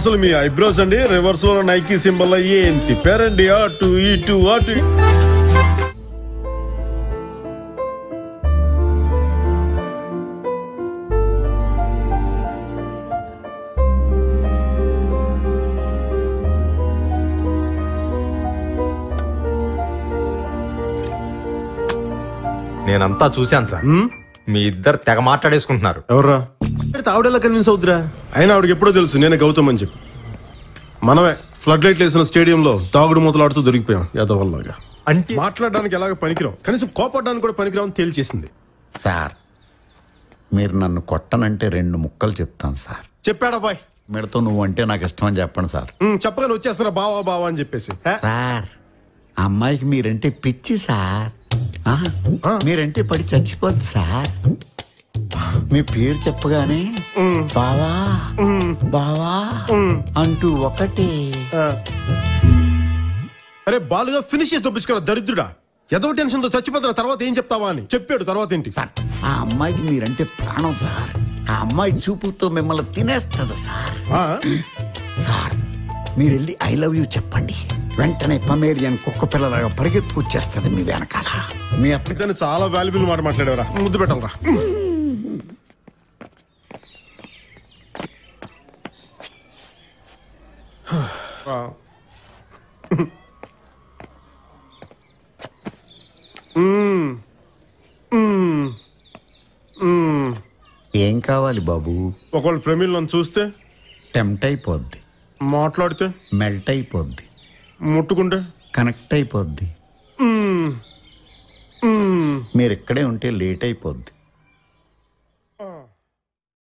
అసలు మీ ఐబ్రోస్ అండి రివర్స్ లో నైకీ సింబల్ ఏం తిప్పారండి అటు ఇటు అటు నేనంతా చూశాను సార్ మీ ఇద్దరు తెగ మాట్లాడేసుకుంటున్నారు ఎవర్రా ఆవిడెలా కన్విన్స్ అవుతురా అయినా ఆవిడకి ఎప్పుడో తెలుసు నేనే గౌతమ్ అని చెప్పి మనమే ఫ్లడ్ లైట్లు వేసిన స్టేడియంలో తాగుడు మూతలాడుతూ దొరికిపోయాం యాదవల్లాగా అంటే మాట్లాడడానికి ఎలాగ పనికిరాం కనీసం కోపడడానికి కూడా పనికిరాం తేల్చేసింది సార్ మీరు నన్ను కొట్టనంటే రెండు ముక్కలు చెప్తాను సార్ చెప్పాడా బాయ్ మీడతో నువ్వు అంటే నాకు ఇష్టం అని చెప్పండి సార్ ఉమ్, చెప్పగానే వచ్చేస్తున్నా బావా బావా అని చెప్పేసి హే? సార్ ఆ అమ్మాయికి మీరంటే పిచ్చి సార్ ఆ? మీరంటే పడి చచ్చిపోద్ది సార్ మీ పేరు చెప్పగానే బావా బావా అంటూ ఒకటి అరే బాలుగా ఫినిష్ చేసి దొప్పించుకోరా దరిద్రుడా ఏదో టెన్షన్ తో చచ్చిపోతున్న తర్వాత ఏం చెప్తావా అని చెప్పాడు తర్వాత ఏంటి సార్ ఆ అమ్మాయికి మీరంటే ప్రాణం సార్ ఆ అమ్మాయి చూపుతో మిమ్మల్ని తినేస్తుంది సార్ ఆ? సార్ మీరు వెళ్ళి ఐ లవ్ యూ చెప్పండి వెంటనే పమేరియన్ కుక్క పిల్లలాగా పరిగెత్తుకొచ్చేస్తుంది మీ వెనకాల మీ అత్త ఇతను చాలా వాల్యుబుల్ మాట మాట్లాడేవరా ముద్దు పెట్టాలరా ఏం కావాలి బాబు ఒకవేళ ప్రమీల్ నన్ను చూస్తే టెంప్ట్ అయిపోద్ది మాట్లాడితే మెల్ట్ అయిపోద్ది ముట్టుకుంటే కనెక్ట్ అయిపోద్ది మీరు ఇక్కడే ఉంటే లేట్ అయిపోద్ది